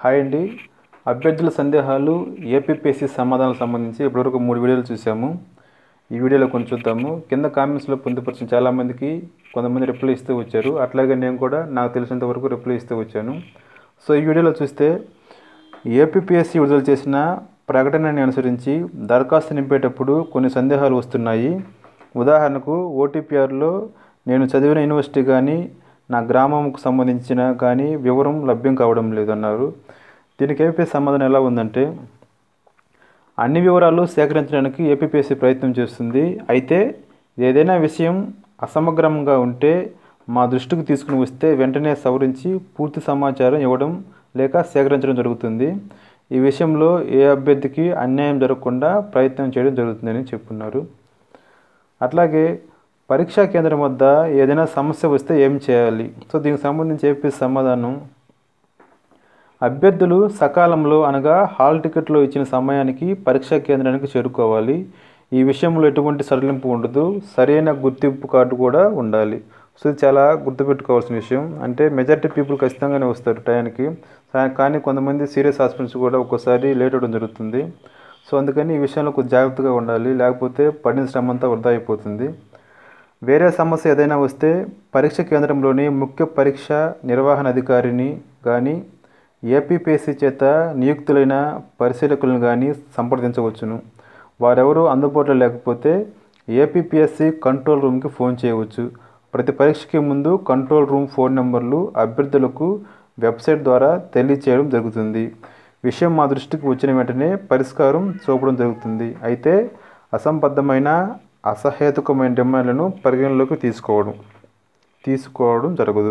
hi అండి అభ్యర్థుల సందేహాలు ఏపీపీఎస్సీ సమాధానాలకు సంబంధించి ఇప్పటివరకు మూడు వీడియోలు చూసాము ఈ వీడియోలో కొంచెం చూద్దాము కింద కామెంట్స్లో పొందుపరిచిన చాలామందికి కొంతమంది రిప్లై ఇస్తూ వచ్చారు అట్లాగే నేను కూడా నాకు తెలిసినంత వరకు రిప్లై ఇస్తూ వచ్చాను సో ఈ వీడియోలో చూస్తే ఏపీపీఎస్సీ విడుదల చేసిన ప్రకటనని అనుసరించి దరఖాస్తు నింపేటప్పుడు కొన్ని సందేహాలు వస్తున్నాయి ఉదాహరణకు ఓటీపీఆర్లో నేను చదివిన యూనివర్సిటీ కానీ నా గ్రామంకు సంబంధించిన కానీ వివరం లభ్యం కావడం లేదన్నారు దీనికి ఏపీ సమాధానం ఎలా ఉందంటే అన్ని వివరాలు సేకరించడానికి ఏపీపీఎస్సీ ప్రయత్నం చేస్తుంది అయితే ఏదైనా విషయం అసమగ్రంగా ఉంటే మా దృష్టికి తీసుకుని వస్తే వెంటనే సవరించి పూర్తి సమాచారం ఇవ్వడం లేక సేకరించడం జరుగుతుంది ఈ విషయంలో ఏ అభ్యర్థికి అన్యాయం జరగకుండా ప్రయత్నం చేయడం జరుగుతుందని చెప్పున్నారు అట్లాగే పరీక్షా కేంద్రం వద్ద ఏదైనా సమస్య వస్తే ఏం చేయాలి సో దీనికి సంబంధించి ఏపీ సమాధానం అభ్యర్థులు సకాలంలో అనగా హాల్ టికెట్లో ఇచ్చిన సమయానికి పరీక్షా కేంద్రానికి చేరుకోవాలి ఈ విషయంలో ఎటువంటి సడలింపు ఉండదు సరైన గుర్తింపు కార్డు కూడా ఉండాలి సో ఇది చాలా గుర్తుపెట్టుకోవాల్సిన విషయం అంటే మెజారిటీ పీపుల్ ఖచ్చితంగానే వస్తారు టయానికి కానీ కొంతమంది సీరియస్ హాస్పిటల్స్ కూడా ఒక్కోసారి లేట్ అవ్వడం జరుగుతుంది సో అందుకని ఈ విషయంలో కొంచెం జాగ్రత్తగా ఉండాలి లేకపోతే పడిన శ్రమ అంతా వృధా అయిపోతుంది వేరే సమస్య ఏదైనా వస్తే పరీక్ష కేంద్రంలోని ముఖ్య పరీక్ష నిర్వహణ అధికారిని కానీ ఏపీపీఎస్సీ చేత నియుక్తులైన పరిశీలకులను కానీ సంప్రదించవచ్చును వారెవరూ అందుబాటులో లేకపోతే ఏపీపీఎస్సీ కంట్రోల్ రూమ్కి ఫోన్ చేయవచ్చు ప్రతి పరీక్షకి ముందు కంట్రోల్ రూమ్ ఫోన్ నెంబర్లు అభ్యర్థులకు వెబ్సైట్ ద్వారా తెలియచేయడం జరుగుతుంది విషయం మా దృష్టికి వచ్చిన వెంటనే పరిష్కారం చూపడం జరుగుతుంది అయితే అసంబద్ధమైన అసహేతుకమైన డిమాండ్లను పరిగణలోకి తీసుకోవడం తీసుకోవడం జరగదు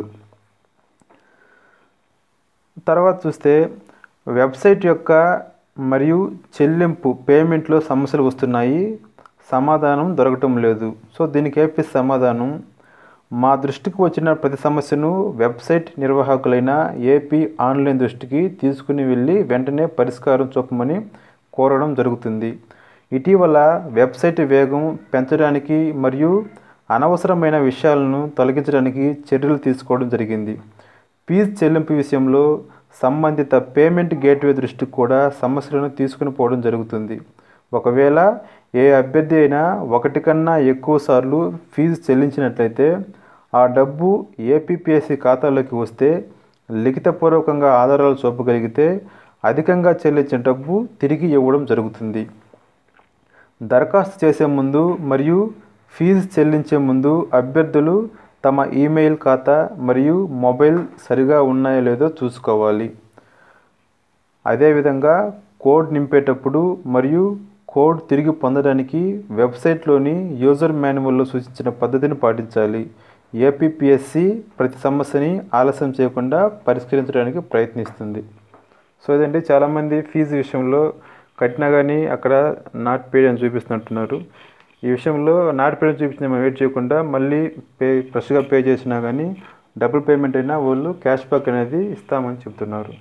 తర్వాత చూస్తే వెబ్సైట్ యొక్క మరియు చెల్లింపు పేమెంట్లో సమస్యలు వస్తున్నాయి సమాధానం దొరకటం లేదు సో దీనికి ఏపీ సమాధానం మా దృష్టికి వచ్చిన ప్రతి సమస్యను వెబ్సైట్ నిర్వాహకులైన ఏపీ ఆన్లైన్ దృష్టికి తీసుకుని వెళ్ళి వెంటనే పరిష్కారం చూపమని కోరడం జరుగుతుంది ఇటీవల వెబ్సైట్ వేగం పెంచడానికి మరియు అనవసరమైన విషయాలను తొలగించడానికి చర్యలు తీసుకోవడం జరిగింది ఫీజు చెల్లింపు విషయంలో సంబంధిత పేమెంట్ గేట్వే దృష్టికి కూడా సమస్యలను తీసుకుని పోవడం జరుగుతుంది ఒకవేళ ఏ అభ్యర్థి అయినా ఒకటి కన్నా ఎక్కువ సార్లు ఫీజు చెల్లించినట్లయితే ఆ డబ్బు ఏపీపీఎస్సీ ఖాతాలోకి వస్తే లిఖితపూర్వకంగా ఆధారాలు చూపగలిగితే అధికంగా చెల్లించిన డబ్బు తిరిగి ఇవ్వడం జరుగుతుంది దరఖాస్తు చేసే ముందు మరియు ఫీజు చెల్లించే ముందు అభ్యర్థులు తమ ఈమెయిల్ ఖాతా మరియు మొబైల్ సరిగా ఉన్నాయో లేదో చూసుకోవాలి అదేవిధంగా కోడ్ నింపేటప్పుడు మరియు కోడ్ తిరిగి పొందడానికి వెబ్సైట్లోని యూజర్ మాన్యువల్లో సూచించిన పద్ధతిని పాటించాలి ఏపీపీఎస్సి ప్రతి సమస్యని ఆలస్యం చేయకుండా పరిష్కరించడానికి ప్రయత్నిస్తుంది సో ఇదండి చాలామంది ఫీజు విషయంలో కట్టినా కానీ అక్కడ నాట్ పేడ్ అని చూపిస్తున్నట్టున్నారు ఈ విషయంలో నాట్ పేడ్ చూపించిన మనం వెయిట్ చేయకుండా మళ్ళీ పే ఫ్రెష్గా పే చేసినా కానీ డబుల్ పేమెంట్ అయినా వాళ్ళు క్యాష్ బ్యాక్ అనేది ఇస్తామని చెప్తున్నారు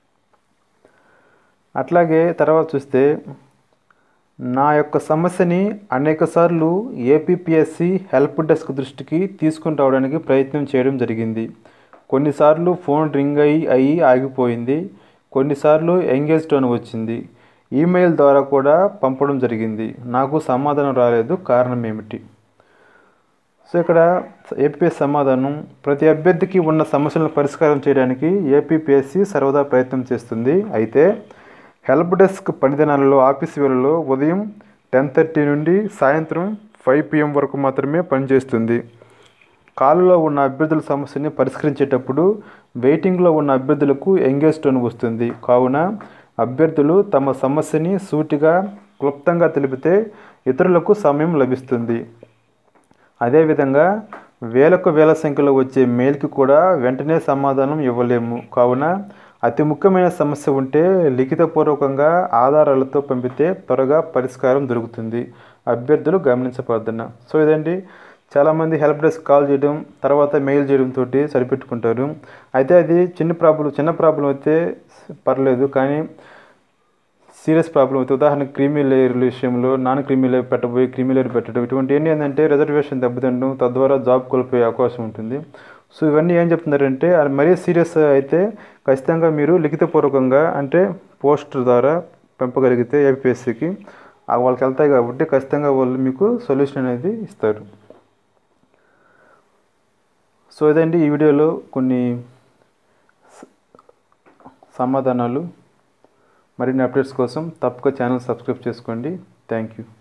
అట్లాగే తర్వాత చూస్తే నా యొక్క సమస్యని అనేకసార్లు ఏపీపీఎస్సి హెల్ప్ డెస్క్ దృష్టికి తీసుకుని రావడానికి ప్రయత్నం చేయడం జరిగింది కొన్నిసార్లు ఫోన్ రింగ్ అయ్యి అయ్యి ఆగిపోయింది కొన్నిసార్లు ఎంగేజ్ టోన్ వచ్చింది ఈమెయిల్ ద్వారా కూడా పంపడం జరిగింది నాకు సమాధానం రాలేదు కారణం ఏమిటి సో ఇక్కడ ఏపీఎస్ సమాధానం ప్రతి అభ్యర్థికి ఉన్న సమస్యలను పరిష్కారం చేయడానికి ఏపీపీఎస్సి సర్వదా ప్రయత్నం చేస్తుంది అయితే హెల్ప్ డెస్క్ పనిదినాలలో ఆఫీస్ వేళలో ఉదయం టెన్ థర్టీ నుండి సాయంత్రం ఫైవ్ పిఎం వరకు మాత్రమే పనిచేస్తుంది కాలులో ఉన్న అభ్యర్థుల సమస్యని పరిష్కరించేటప్పుడు వెయిటింగ్లో ఉన్న అభ్యర్థులకు ఎంగేజ్ టోన్ వస్తుంది కావున అభ్యర్థులు తమ సమస్యని సూటిగా క్లుప్తంగా తెలిపితే ఇతరులకు సమయం లభిస్తుంది అదేవిధంగా వేలకు వేల సంఖ్యలో వచ్చే మెయిల్కి కూడా వెంటనే సమాధానం ఇవ్వలేము కావున అతి ముఖ్యమైన సమస్య ఉంటే లిఖితపూర్వకంగా ఆధారాలతో పంపితే త్వరగా పరిష్కారం దొరుకుతుంది అభ్యర్థులు గమనించబడుతున్న సో ఇదండి చాలామంది హెల్ప్ డెస్క్ కాల్ చేయడం తర్వాత మెయిల్ చేయడం తోటి సరిపెట్టుకుంటారు అయితే అది చిన్న ప్రాబ్లం చిన్న ప్రాబ్లం అయితే పర్లేదు కానీ సీరియస్ ప్రాబ్లం అయితే ఉదాహరణకు క్రీమీ లేయర్ విషయంలో నాన్ క్రీమీ లేయర్ పెట్టబోయి క్రీమీ లేయర్ పెట్టడం ఇటువంటి ఏంటి ఏంటంటే రిజర్వేషన్ దెబ్బతింటడం తద్వారా జాబ్ కోల్పోయే అవకాశం ఉంటుంది సో ఇవన్నీ ఏం చెప్తున్నారంటే అది మరీ సీరియస్ అయితే ఖచ్చితంగా మీరు లిఖితపూర్వకంగా అంటే పోస్ట్ ద్వారా పంపగలిగితే ఏపీఎస్సికి వాళ్ళకి వెళ్తాయి కాబట్టి ఖచ్చితంగా వాళ్ళు మీకు సొల్యూషన్ అనేది ఇస్తారు సో ఇదండి ఈ వీడియోలో కొన్ని స- సమాధానాలు మరిన్ని అప్డేట్స్ కోసం తప్పక ఛానల్ సబ్స్క్రైబ్ చేసుకోండి థ్యాంక్ యూ